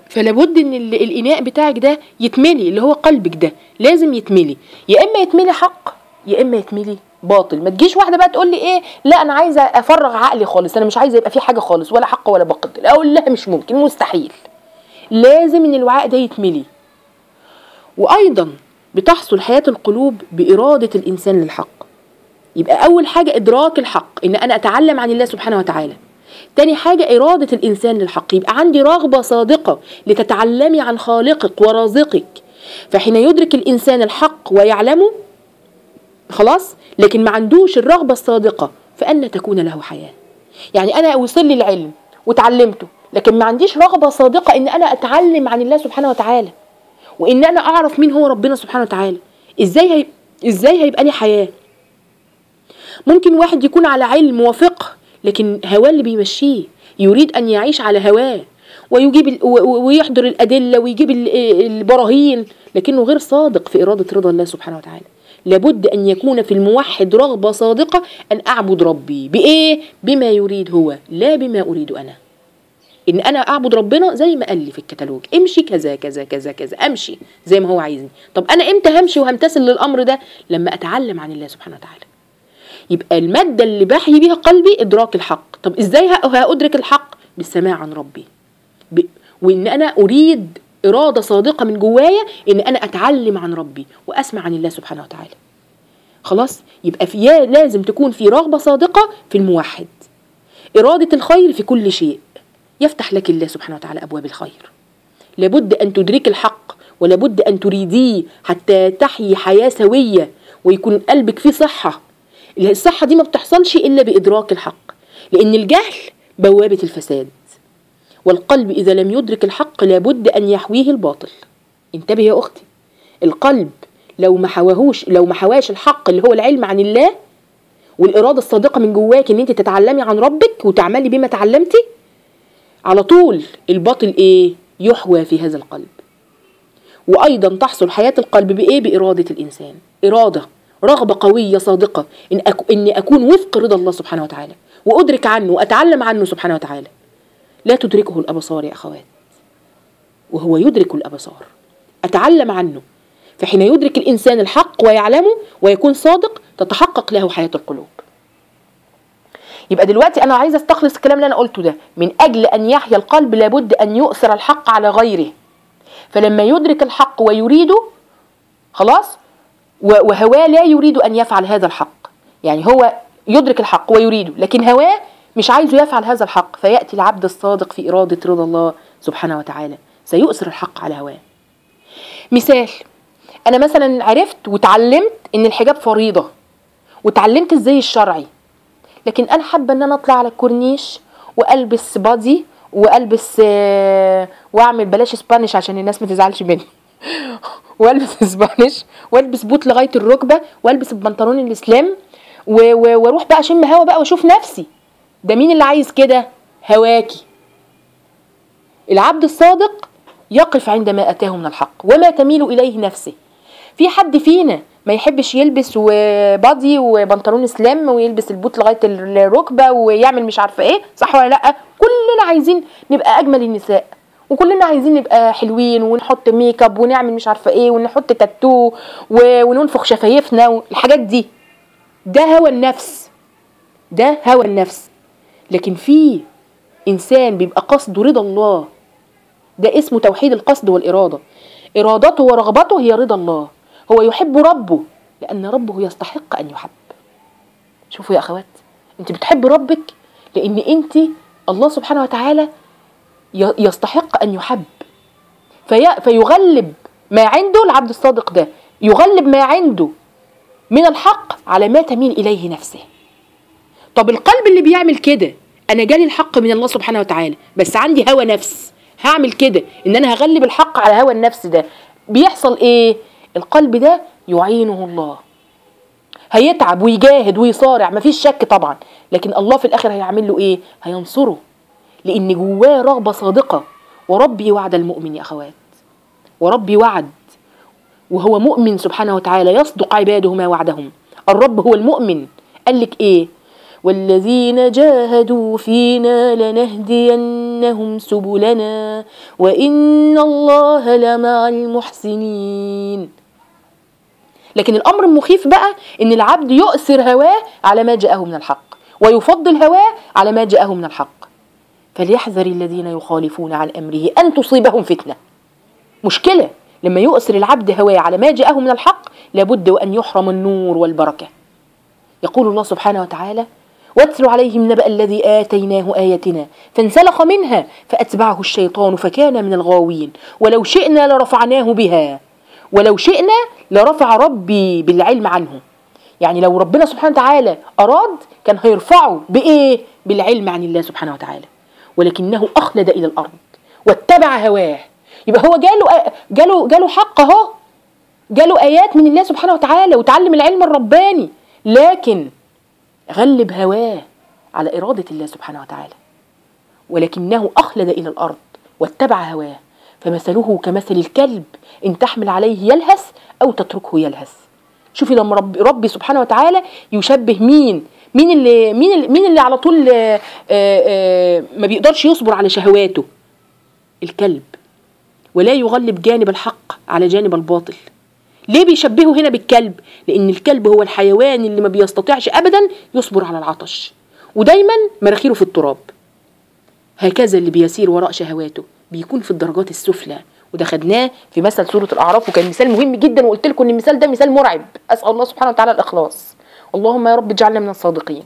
فلابد ان ال- الاناء بتاعك ده يتملي اللي هو قلبك ده لازم يتملي يا اما يتملي حق يا اما يتملي باطل ما تجيش واحده بقى تقول لي ايه لا انا عايزه افرغ عقلي خالص انا مش عايزه يبقى في حاجه خالص ولا حق ولا باطل اقول لها مش ممكن مستحيل لازم ان الوعاء ده يتملي وايضا بتحصل حياه القلوب باراده الانسان للحق يبقى اول حاجه ادراك الحق ان انا اتعلم عن الله سبحانه وتعالى تاني حاجة إرادة الإنسان للحق يبقى عندي رغبة صادقة لتتعلمي عن خالقك ورازقك فحين يدرك الإنسان الحق ويعلمه خلاص لكن ما عندوش الرغبة الصادقة فأن تكون له حياة يعني أنا وصل لي العلم وتعلمته لكن ما عنديش رغبة صادقة إن أنا أتعلم عن الله سبحانه وتعالى وإن أنا أعرف مين هو ربنا سبحانه وتعالى إزاي هي... إزاي هيبقى لي حياة ممكن واحد يكون على علم وفقه لكن هواه اللي بيمشيه يريد أن يعيش على هواه ويجيب ال- و- و- ويحضر الأدلة ويجيب ال- البراهين لكنه غير صادق في إرادة رضا الله سبحانه وتعالى لابد أن يكون في الموحد رغبة صادقة أن أعبد ربي بإيه؟ بما يريد هو لا بما أريد أنا ان انا اعبد ربنا زي ما قال لي في الكتالوج امشي كذا كذا كذا كذا امشي زي ما هو عايزني طب انا امتى همشي وهمتثل للامر ده لما اتعلم عن الله سبحانه وتعالى يبقى الماده اللي بحيي بيها قلبي ادراك الحق طب ازاي ه- هادرك الحق بالسماع عن ربي ب... وان انا اريد اراده صادقه من جوايا ان انا اتعلم عن ربي واسمع عن الله سبحانه وتعالى خلاص يبقى في يا لازم تكون في رغبه صادقه في الموحد اراده الخير في كل شيء يفتح لك الله سبحانه وتعالى ابواب الخير لابد ان تدرك الحق ولابد ان تريديه حتى تحيي حياه سويه ويكون قلبك فيه صحه الصحه دي ما بتحصلش الا بادراك الحق لان الجهل بوابه الفساد والقلب اذا لم يدرك الحق لابد ان يحويه الباطل انتبه يا اختي القلب لو ما حواهوش لو ما حواش الحق اللي هو العلم عن الله والاراده الصادقه من جواك ان انت تتعلمي عن ربك وتعملي بما تعلمتي على طول الباطل ايه يحوى في هذا القلب وايضا تحصل حياه القلب بايه باراده الانسان اراده رغبه قويه صادقه ان أك... اني اكون وفق رضا الله سبحانه وتعالى وادرك عنه واتعلم عنه سبحانه وتعالى لا تدركه الابصار يا اخوات وهو يدرك الابصار اتعلم عنه فحين يدرك الانسان الحق ويعلمه ويكون صادق تتحقق له حياه القلوب يبقى دلوقتي انا عايزه استخلص الكلام اللي انا قلته ده من اجل ان يحيا القلب لابد ان يؤثر الحق على غيره فلما يدرك الحق ويريده خلاص و- وهواه لا يريد ان يفعل هذا الحق يعني هو يدرك الحق ويريده لكن هواه مش عايزه يفعل هذا الحق فياتي العبد الصادق في اراده رضا الله سبحانه وتعالى سيؤثر الحق على هواه مثال انا مثلا عرفت وتعلمت ان الحجاب فريضه وتعلمت ازاي الشرعي لكن انا حابه ان انا اطلع على الكورنيش والبس بادي والبس آه، واعمل بلاش سبانيش عشان الناس ما تزعلش مني والبس سبانيش والبس بوت لغايه الركبه والبس البنطلون الاسلام و- و- واروح بقى اشم هوا بقى واشوف نفسي ده مين اللي عايز كده هواكي العبد الصادق يقف عندما اتاه من الحق وما تميل اليه نفسه في حد فينا ما يحبش يلبس وبادي وبنطلون اسلام ويلبس البوت لغايه الركبه ويعمل مش عارفه ايه صح ولا لا كلنا عايزين نبقى اجمل النساء وكلنا عايزين نبقى حلوين ونحط ميك اب ونعمل مش عارفه ايه ونحط تاتو و- وننفخ شفايفنا والحاجات دي ده هوى النفس ده هوى النفس لكن في انسان بيبقى قصده رضا الله ده اسمه توحيد القصد والإرادة إرادته ورغبته هي رضا الله هو يحب ربه لأن ربه يستحق أن يحب شوفوا يا أخوات أنت بتحب ربك لأن أنت الله سبحانه وتعالى ي- يستحق أن يحب في فيغلب ما عنده العبد الصادق ده يغلب ما عنده من الحق على ما تميل إليه نفسه طب القلب اللي بيعمل كده انا جالي الحق من الله سبحانه وتعالى بس عندي هوى نفس هعمل كده ان انا هغلب الحق على هوى النفس ده بيحصل ايه القلب ده يعينه الله هيتعب ويجاهد ويصارع مفيش شك طبعا لكن الله في الاخر هيعمل له ايه هينصره لان جواه رغبه صادقه وربي وعد المؤمن يا اخوات وربي وعد وهو مؤمن سبحانه وتعالى يصدق عباده ما وعدهم الرب هو المؤمن قال لك ايه والذين جاهدوا فينا لنهدينهم سبلنا وإن الله لمع المحسنين لكن الأمر المخيف بقى إن العبد يؤثر هواه على ما جاءه من الحق ويفضل هواه على ما جاءه من الحق فليحذر الذين يخالفون عن أمره أن تصيبهم فتنة مشكلة لما يؤثر العبد هواه على ما جاءه من الحق لابد وأن يحرم النور والبركة يقول الله سبحانه وتعالى واتل عليهم نبأ الذي آتيناه آياتنا فانسلخ منها فأتبعه الشيطان فكان من الغاوين ولو شئنا لرفعناه بها ولو شئنا لرفع ربي بالعلم عنه يعني لو ربنا سبحانه وتعالى أراد كان هيرفعه بإيه؟ بالعلم عن الله سبحانه وتعالى ولكنه أخلد إلى الأرض واتبع هواه يبقى هو جاله جاله جاله حق اهو جاله ايات من الله سبحانه وتعالى وتعلم العلم الرباني لكن غلب هواه على اراده الله سبحانه وتعالى ولكنه اخلد الى الارض واتبع هواه فمثله كمثل الكلب ان تحمل عليه يلهث او تتركه يلهث شوفي لما رب ربي سبحانه وتعالى يشبه مين مين اللي مين اللي مين اللي على طول آآ آآ ما بيقدرش يصبر على شهواته الكلب ولا يغلب جانب الحق على جانب الباطل ليه بيشبهه هنا بالكلب لان الكلب هو الحيوان اللي ما بيستطيعش ابدا يصبر على العطش ودايما مراخيره في التراب هكذا اللي بيسير وراء شهواته بيكون في الدرجات السفلى وده خدناه في مثل سوره الاعراف وكان مثال مهم جدا وقلت لكم ان المثال ده مثال مرعب اسال الله سبحانه وتعالى الاخلاص اللهم يا رب اجعلنا من الصادقين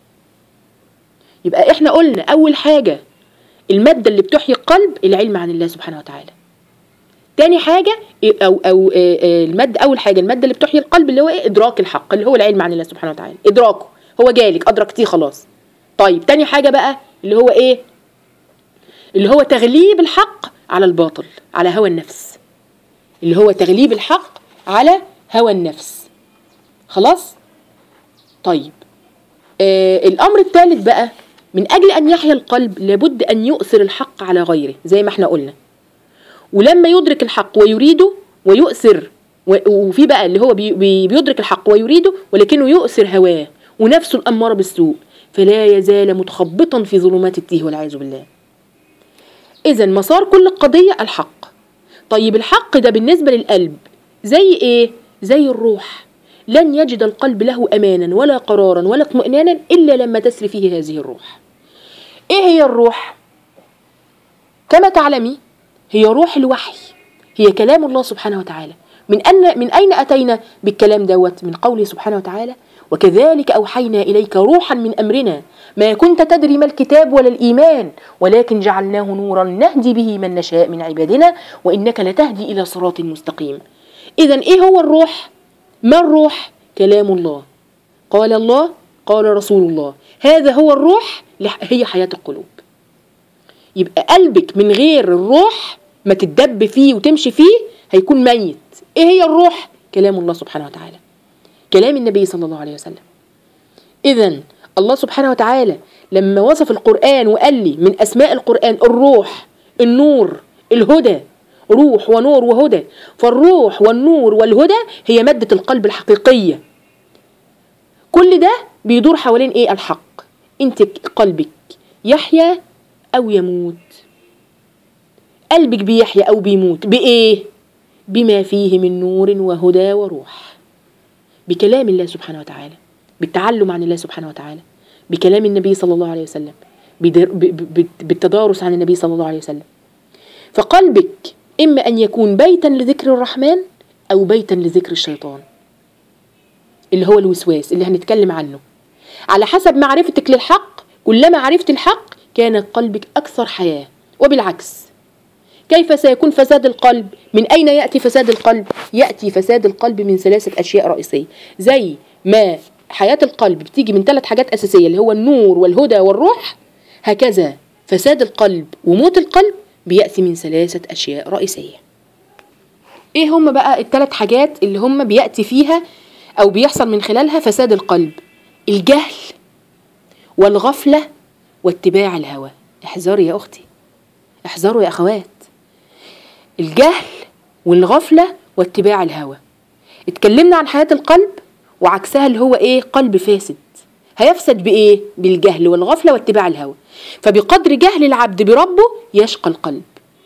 يبقى احنا قلنا اول حاجه الماده اللي بتحيي القلب العلم عن الله سبحانه وتعالى تاني حاجة أو أو المادة أول حاجة المادة اللي بتحيي القلب اللي هو إيه إدراك الحق اللي هو العلم عن الله سبحانه وتعالى إدراكه هو جالك أدركتيه خلاص طيب تاني حاجة بقى اللي هو إيه اللي هو تغليب الحق على الباطل على هوى النفس اللي هو تغليب الحق على هوى النفس خلاص طيب آه الأمر الثالث بقى من أجل أن يحيا القلب لابد أن يؤثر الحق على غيره زي ما احنا قلنا ولما يدرك الحق ويريده ويؤثر وفي بقى اللي هو بي بيدرك الحق ويريده ولكنه يؤثر هواه ونفسه الأمارة بالسوء فلا يزال متخبطا في ظلمات التيه والعياذ بالله إذا مسار كل قضية الحق طيب الحق ده بالنسبة للقلب زي إيه؟ زي الروح لن يجد القلب له أمانا ولا قرارا ولا اطمئنانا إلا لما تسري فيه هذه الروح إيه هي الروح؟ كما تعلمي هي روح الوحي هي كلام الله سبحانه وتعالى من أن من أين أتينا بالكلام دوت من قوله سبحانه وتعالى وكذلك أوحينا إليك روحا من أمرنا ما كنت تدري ما الكتاب ولا الإيمان ولكن جعلناه نورا نهدي به من نشاء من عبادنا وإنك لتهدي إلى صراط مستقيم إذا إيه هو الروح؟ ما الروح؟ كلام الله قال الله قال رسول الله هذا هو الروح هي حياة القلوب يبقى قلبك من غير الروح ما تتدب فيه وتمشي فيه هيكون ميت ايه هي الروح كلام الله سبحانه وتعالى كلام النبي صلى الله عليه وسلم اذا الله سبحانه وتعالى لما وصف القرآن وقال لي من أسماء القرآن الروح النور الهدى روح ونور وهدى فالروح والنور والهدى هي مادة القلب الحقيقية كل ده بيدور حوالين ايه الحق انت قلبك يحيا او يموت قلبك بيحيا او بيموت بايه بما فيه من نور وهدى وروح بكلام الله سبحانه وتعالى بالتعلم عن الله سبحانه وتعالى بكلام النبي صلى الله عليه وسلم بالتدارس عن النبي صلى الله عليه وسلم فقلبك إما أن يكون بيتا لذكر الرحمن أو بيتا لذكر الشيطان اللي هو الوسواس اللي هنتكلم عنه على حسب معرفتك للحق كلما عرفت الحق كان قلبك أكثر حياة وبالعكس كيف سيكون فساد القلب من أين يأتي فساد القلب يأتي فساد القلب من ثلاثة أشياء رئيسية زي ما حياة القلب بتيجي من ثلاث حاجات أساسية اللي هو النور والهدى والروح هكذا فساد القلب وموت القلب بيأتي من ثلاثة أشياء رئيسية إيه هم بقى الثلاث حاجات اللي هم بيأتي فيها أو بيحصل من خلالها فساد القلب الجهل والغفلة واتباع الهوى احذري يا أختي احذروا يا أخوات الجهل والغفلة واتباع الهوى اتكلمنا عن حياة القلب وعكسها اللي هو ايه قلب فاسد هيفسد بايه بالجهل والغفله واتباع الهوى فبقدر جهل العبد بربه يشقى القلب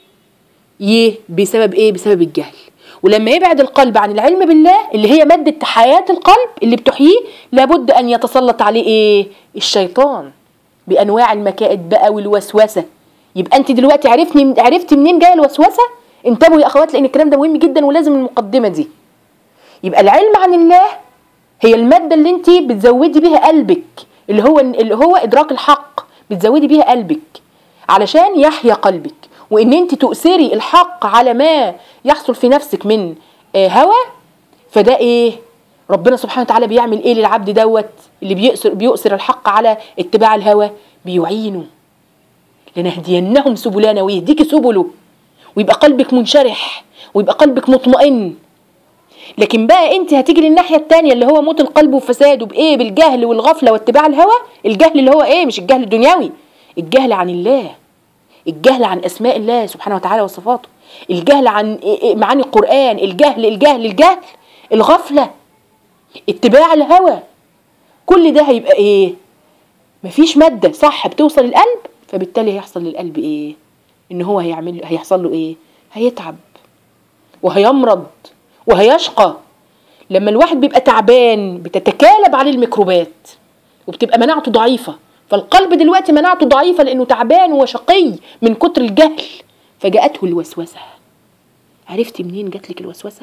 يه بسبب ايه بسبب الجهل ولما يبعد القلب عن العلم بالله اللي هي مادة حياة القلب اللي بتحييه لابد أن يتسلط عليه إيه؟ الشيطان بأنواع المكائد بقى والوسوسة يبقى أنت دلوقتي عرفتني عرفتي منين جاية الوسوسة؟ انتبهوا يا أخوات لأن الكلام ده مهم جدا ولازم المقدمة دي يبقى العلم عن الله هي المادة اللي أنت بتزودي بيها قلبك اللي هو اللي هو إدراك الحق بتزودي بيها قلبك علشان يحيا قلبك وان انت تؤثري الحق على ما يحصل في نفسك من آه هوى فده ايه ربنا سبحانه وتعالى بيعمل ايه للعبد دوت اللي بيؤثر بيؤثر الحق على اتباع الهوى بيعينه لنهدينهم سبلنا ويهديك سبله ويبقى قلبك منشرح ويبقى قلبك مطمئن لكن بقى انت هتيجي للناحيه الثانيه اللي هو موت القلب وفساده بايه بالجهل والغفله واتباع الهوى الجهل اللي هو ايه مش الجهل الدنيوي الجهل عن الله الجهل عن اسماء الله سبحانه وتعالى وصفاته الجهل عن معاني القران الجهل الجهل الجهل الغفله اتباع الهوى كل ده هيبقى ايه مفيش ماده صح بتوصل القلب فبالتالي هيحصل للقلب ايه ان هو هيعمل هيحصل له ايه هيتعب وهيمرض وهيشقى لما الواحد بيبقى تعبان بتتكالب عليه الميكروبات وبتبقى مناعته ضعيفه فالقلب دلوقتي مناعته ضعيفه لانه تعبان وشقي من كتر الجهل فجاءته الوسوسه عرفتي منين جات لك الوسوسه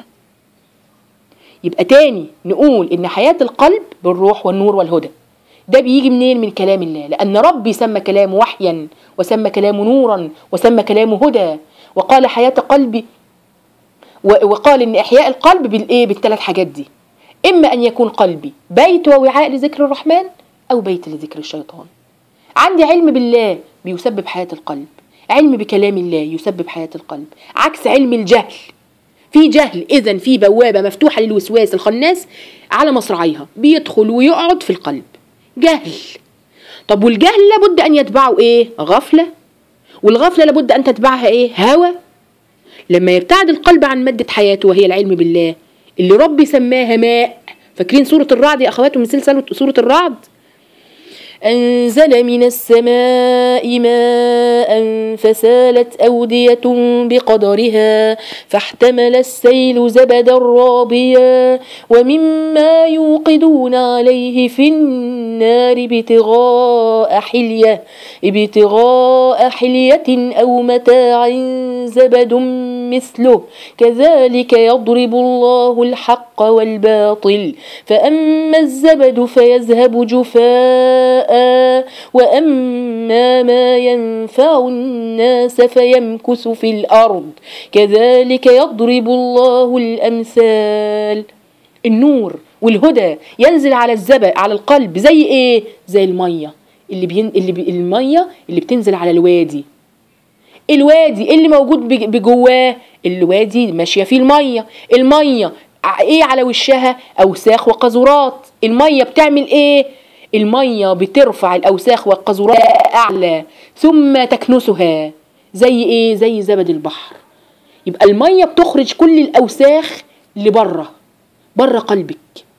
يبقى تاني نقول ان حياه القلب بالروح والنور والهدى ده بيجي منين من كلام الله لان ربي سمى كلامه وحيا وسمى كلامه نورا وسمى كلامه هدى وقال حياه قلبي وقال ان احياء القلب بالايه بالثلاث حاجات دي اما ان يكون قلبي بيت ووعاء لذكر الرحمن او بيت لذكر الشيطان عندي علم بالله بيسبب حياه القلب علم بكلام الله يسبب حياه القلب عكس علم الجهل في جهل اذا في بوابه مفتوحه للوسواس الخناس على مصراعيها بيدخل ويقعد في القلب جهل طب والجهل لابد ان يتبعه ايه غفله والغفله لابد ان تتبعها ايه هوى لما يبتعد القلب عن ماده حياته وهي العلم بالله اللي ربي سماها ماء فاكرين سوره الرعد يا اخواتي من سلسله سوره الرعد أنزل من السماء ماء فسالت أودية بقدرها فاحتمل السيل زبدا رابيا ومما يوقدون عليه في النار ابتغاء حلية ابتغاء حلية أو متاع زبد مثله كذلك يضرب الله الحق والباطل فأما الزبد فيذهب جفاء وأما ما ينفع الناس فيمكث في الأرض كذلك يضرب الله الأمثال النور والهدى ينزل على الزبد على القلب زي ايه زي الميه اللي بين اللي بي الميه اللي بتنزل على الوادي الوادي اللي موجود بجواه الوادي ماشيه فيه الميه الميه ايه على وشها اوساخ وقذورات الميه بتعمل ايه الميه بترفع الاوساخ والقذورات اعلى ثم تكنسها زي ايه زي زبد البحر يبقى الميه بتخرج كل الاوساخ لبره بره قلبك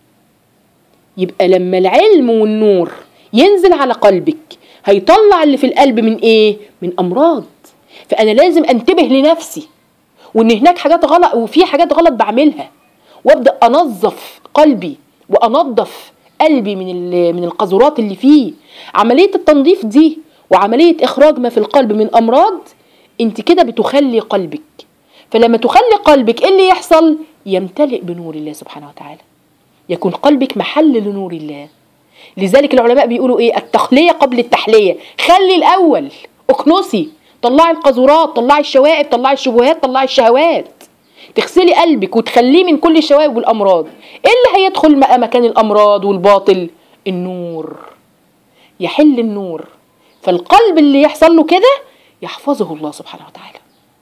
يبقى لما العلم والنور ينزل على قلبك هيطلع اللي في القلب من ايه من امراض فانا لازم انتبه لنفسي وان هناك حاجات غلط وفي حاجات غلط بعملها وابدا انظف قلبي وانظف قلبي من من القذورات اللي فيه عمليه التنظيف دي وعمليه اخراج ما في القلب من امراض انت كده بتخلي قلبك فلما تخلي قلبك ايه اللي يحصل يمتلئ بنور الله سبحانه وتعالى يكون قلبك محل لنور الله لذلك العلماء بيقولوا ايه التخليه قبل التحليه خلي الاول اكنسي طلعي القذورات طلعي الشوائب طلعي الشبهات طلعي الشهوات تغسلي قلبك وتخليه من كل الشوائب والامراض ايه اللي هيدخل مكان الامراض والباطل النور يحل النور فالقلب اللي يحصل له كده يحفظه الله سبحانه وتعالى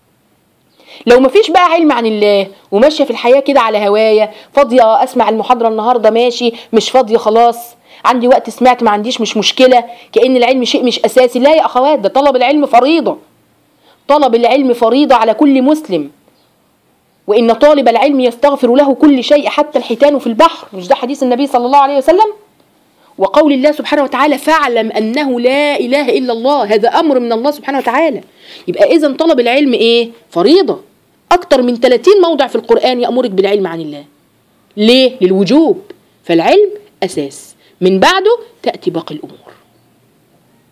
لو مفيش بقى علم عن الله وماشيه في الحياه كده على هوايه فاضيه اسمع المحاضره النهارده ماشي مش فاضيه خلاص عندي وقت سمعت ما عنديش مش مشكله كان العلم شيء مش اساسي لا يا اخوات ده طلب العلم فريضه طلب العلم فريضه على كل مسلم وان طالب العلم يستغفر له كل شيء حتى الحيتان في البحر مش ده حديث النبي صلى الله عليه وسلم وقول الله سبحانه وتعالى فاعلم انه لا اله الا الله هذا امر من الله سبحانه وتعالى يبقى اذا طلب العلم ايه فريضه اكتر من 30 موضع في القران يامرك بالعلم عن الله ليه للوجوب فالعلم اساس من بعده تاتي باقي الامور